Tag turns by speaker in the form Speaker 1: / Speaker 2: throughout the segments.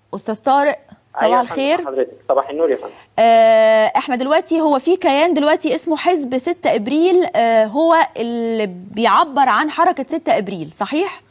Speaker 1: استاذ طارق صباح
Speaker 2: أيوة
Speaker 1: الخير
Speaker 2: حضرتك صباح النور يا فندم
Speaker 1: آه، احنا دلوقتي هو في كيان دلوقتي اسمه حزب 6 ابريل آه، هو اللي بيعبر عن حركه 6 ابريل صحيح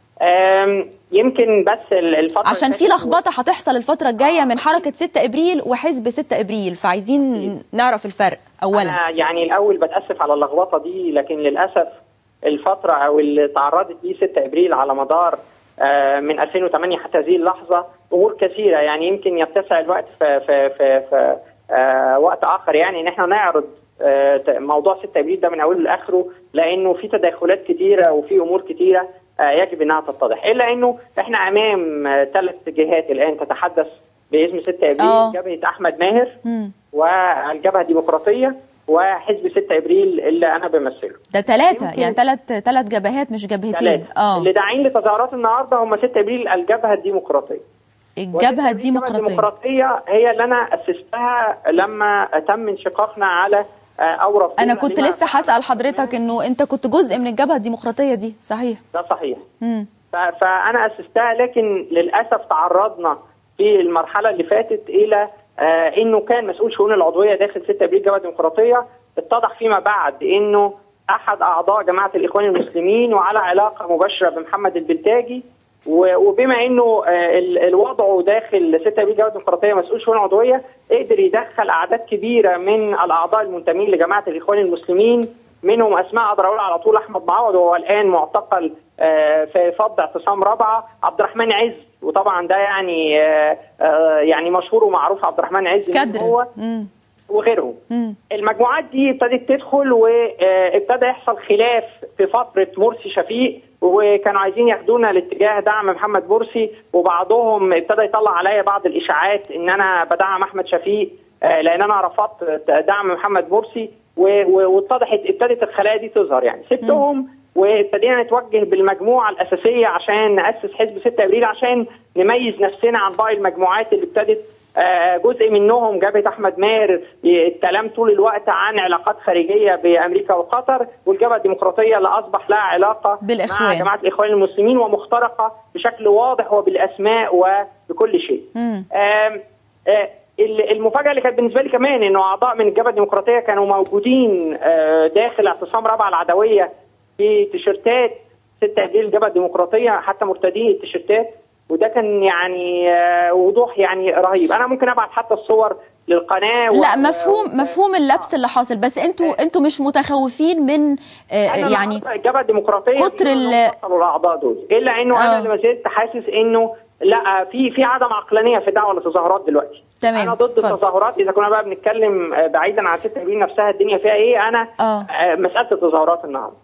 Speaker 2: آم، يمكن بس ال- الفتره
Speaker 1: عشان
Speaker 2: اللي
Speaker 1: في
Speaker 2: فاتت-
Speaker 1: لخبطه هتحصل الفتره الجايه من حركه 6 ابريل وحزب 6 ابريل فعايزين نعرف الفرق اولا
Speaker 2: انا يعني الاول بتاسف على اللخبطه دي لكن للاسف الفتره او اللي تعرضت ليه 6 ابريل على مدار آه، من 2008 حتى هذه اللحظه امور كثيره يعني يمكن يتسع الوقت في في في, في آه، وقت اخر يعني ان احنا نعرض آه، ت- موضوع 6 ابريل ده من اوله لاخره لانه في تدخلات كثيره وفي امور كثيره آه، يجب انها تتضح الا انه احنا امام ثلاث جهات الان تتحدث باسم 6 ابريل
Speaker 1: آه.
Speaker 2: جبهه احمد ماهر
Speaker 1: مم.
Speaker 2: والجبهه الديمقراطيه وحزب 6 ابريل اللي انا بمثله
Speaker 1: ده ثلاثه
Speaker 2: يمكن-
Speaker 1: يعني ثلاث ثلاث جبهات مش جبهتين
Speaker 2: ثلاثه
Speaker 1: اه
Speaker 2: اللي داعين لتظاهرات النهارده هم 6 ابريل الجبهه الديمقراطيه
Speaker 1: الجبهه
Speaker 2: الجبهه
Speaker 1: الديمقراطيه
Speaker 2: الديمقراطيه هي اللي انا اسستها لما تم انشقاقنا على آه، اورا
Speaker 1: انا كنت لسه هسال حضرتك انه انت كنت جزء من الجبهه الديمقراطيه دي صحيح
Speaker 2: ده صحيح
Speaker 1: مم.
Speaker 2: ف- فانا اسستها لكن للاسف تعرضنا في المرحله اللي فاتت الى آه انه كان مسؤول شؤون العضويه داخل 6 ابريل جبهه ديمقراطيه اتضح فيما بعد انه احد اعضاء جماعه الاخوان المسلمين وعلى علاقه مباشره بمحمد البلتاجي و- وبما انه آه، ال- الوضع داخل 6 ابريل جبهه ديمقراطيه مسؤول شؤون عضويه قدر يدخل اعداد كبيره من الاعضاء المنتمين لجماعه الاخوان المسلمين منهم اسماء اقدر اقول على طول احمد معوض وهو الان معتقل آه، في فض اعتصام رابعه عبد الرحمن عز وطبعا ده يعني آه، آه، يعني مشهور ومعروف عبد الرحمن عز مين
Speaker 1: كدر
Speaker 2: هو
Speaker 1: مم.
Speaker 2: وغيرهم
Speaker 1: مم.
Speaker 2: المجموعات دي ابتدت تدخل وابتدى يحصل خلاف في فتره مرسي شفيق وكانوا عايزين ياخدونا لاتجاه دعم محمد مرسي وبعضهم ابتدى يطلع عليا بعض الاشاعات ان انا بدعم احمد شفيق آه، لان انا رفضت دعم محمد مرسي و- و- واتضحت ابتدت الخلايا دي تظهر يعني سبتهم وابتدينا نتوجه بالمجموعه الاساسيه عشان ناسس حزب 6 ابريل عشان نميز نفسنا عن باقي المجموعات اللي ابتدت آه، جزء منهم جبهه احمد ماهر الكلام طول الوقت عن علاقات خارجيه بامريكا وقطر والجبهه الديمقراطيه اللي اصبح لها علاقه
Speaker 1: بالإخوان.
Speaker 2: مع جماعه الاخوان المسلمين ومخترقه بشكل واضح وبالاسماء وبكل شيء.
Speaker 1: مم.
Speaker 2: آم، آه، ال- المفاجاه اللي كانت بالنسبه لي كمان انه اعضاء من الجبهه الديمقراطيه كانوا موجودين آه، داخل اعتصام رابعه العدويه في تيشيرتات 6 ابريل الجبهه الديمقراطيه حتى مرتدين التيشيرتات وده كان يعني آه، وضوح يعني رهيب انا ممكن ابعت حتى الصور للقناه
Speaker 1: لا
Speaker 2: و-
Speaker 1: مفهوم مفهوم اللبس اللي حاصل بس انتوا انتوا مش متخوفين من آه،
Speaker 2: أنا
Speaker 1: يعني
Speaker 2: النهاردة الجبهه الديمقراطيه
Speaker 1: كتر
Speaker 2: بيقولوا
Speaker 1: ال-
Speaker 2: إنهم وصلوا الاعضاء دول الا انه
Speaker 1: آه.
Speaker 2: انا اللي ما زلت حاسس انه لا في في عدم عقلانيه في الدعوه للتظاهرات دلوقتي
Speaker 1: تمام،
Speaker 2: انا ضد
Speaker 1: اتفضل.
Speaker 2: التظاهرات اذا كنا بقى بنتكلم آه، بعيدا عن 6 ابريل نفسها الدنيا فيها ايه انا
Speaker 1: آه.
Speaker 2: آه، مساله التظاهرات النهارده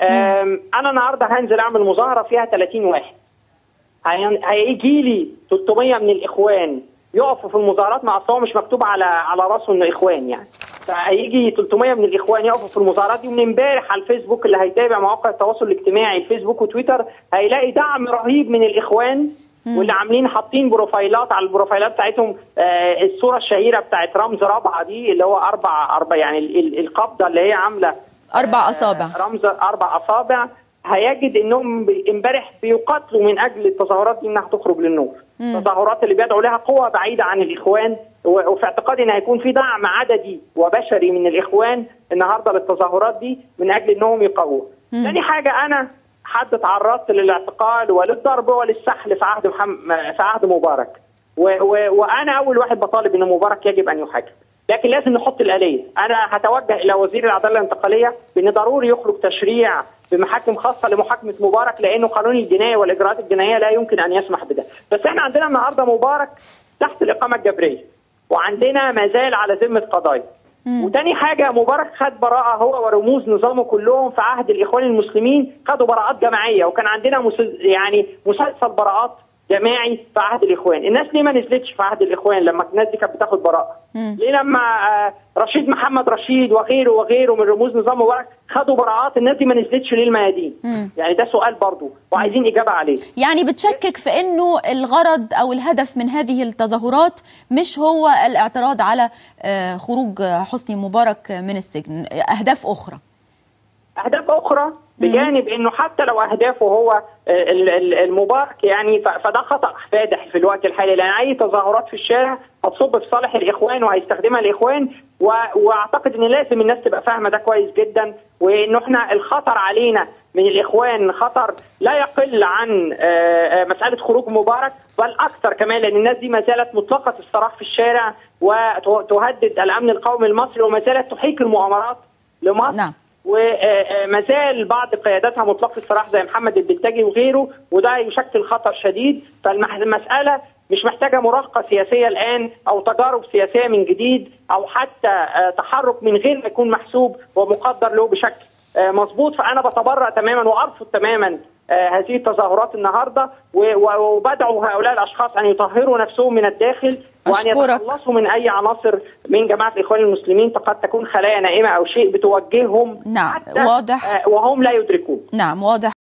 Speaker 2: آم، انا النهارده هنزل اعمل مظاهره فيها 30 واحد هي- هيجي لي 300 من الاخوان يقفوا في المظاهرات مع أصل هو مش مكتوب على على راسه انه اخوان يعني فهيجي 300 من الاخوان يقفوا في المظاهرات دي ومن امبارح على الفيسبوك اللي هيتابع مواقع التواصل الاجتماعي الفيسبوك وتويتر هيلاقي دعم رهيب من الاخوان واللي عاملين حاطين بروفايلات على البروفايلات بتاعتهم آه الصوره الشهيره بتاعت رمز رابعه دي اللي هو اربع اربع يعني ال- ال- القبضه اللي هي عامله
Speaker 1: اربع اصابع
Speaker 2: رمز اربع اصابع هيجد انهم ب- امبارح بيقاتلوا من اجل التظاهرات دي انها تخرج للنور التظاهرات اللي بيدعوا لها قوى بعيده عن الاخوان و- وفي اعتقادي ان هيكون في دعم عددي وبشري من الاخوان النهارده للتظاهرات دي من اجل انهم يقووا ثاني حاجه انا حد تعرضت للاعتقال وللضرب وللسحل في عهد محمد في عهد مبارك و و وانا اول واحد بطالب ان مبارك يجب ان يحاكم لكن لازم نحط الآلية أنا هتوجه إلى وزير العدالة الانتقالية بأن ضروري يخرج تشريع بمحاكم خاصة لمحاكمة مبارك لأنه قانون الجناية والإجراءات الجنائية لا يمكن أن يسمح بده بس إحنا عندنا النهاردة مبارك تحت الإقامة الجبرية وعندنا ما زال على ذمة قضايا وتاني حاجة مبارك خد براءة هو ورموز نظامه كلهم في عهد الإخوان المسلمين خدوا براءات جماعية وكان عندنا مسل... يعني مسلسل براءات جماعي في عهد الاخوان، الناس ليه ما نزلتش في عهد الاخوان لما الناس دي كانت بتاخد براءه؟ ليه لما آه، رشيد محمد رشيد وغيره وغيره من رموز نظام مبارك خدوا براءات الناس دي ما نزلتش ليه الميادين؟ يعني ده سؤال برضه وعايزين اجابه عليه.
Speaker 1: يعني بتشكك في انه الغرض او الهدف من هذه التظاهرات مش هو الاعتراض على آه، خروج حسني مبارك من السجن اهداف اخرى
Speaker 2: اهداف اخرى بجانب انه حتى لو اهدافه هو ال- ال- المبارك يعني ف- فده خطا فادح في الوقت الحالي لان اي تظاهرات في الشارع هتصب في صالح الاخوان وهيستخدمها الاخوان و- واعتقد ان لازم الناس تبقى فاهمه ده كويس جدا وانه احنا الخطر علينا من الاخوان خطر لا يقل عن آه، آه، مساله خروج مبارك بل اكثر كمان لان الناس دي ما زالت مطلقه السراح في الشارع وتهدد الامن القومي المصري وما زالت تحيك المؤامرات لمصر
Speaker 1: نعم.
Speaker 2: وما زال بعض قياداتها مطلق السراح زي محمد البلتاجي وغيره وده يشكل خطر شديد فالمساله مش محتاجه مراهقه سياسيه الان او تجارب سياسيه من جديد او حتى آه، تحرك من غير ما يكون محسوب ومقدر له بشكل آه، مظبوط فانا بتبرأ تماما وارفض تماما آه، هذه التظاهرات النهارده و- و- وبدعو هؤلاء الاشخاص ان يطهروا نفسهم من الداخل وان
Speaker 1: أشكرك.
Speaker 2: يتخلصوا من اي عناصر من جماعه الاخوان المسلمين قد تكون خلايا نائمه او شيء بتوجههم
Speaker 1: نعم،
Speaker 2: حتى
Speaker 1: واضح.
Speaker 2: آه، وهم لا يدركون
Speaker 1: نعم واضح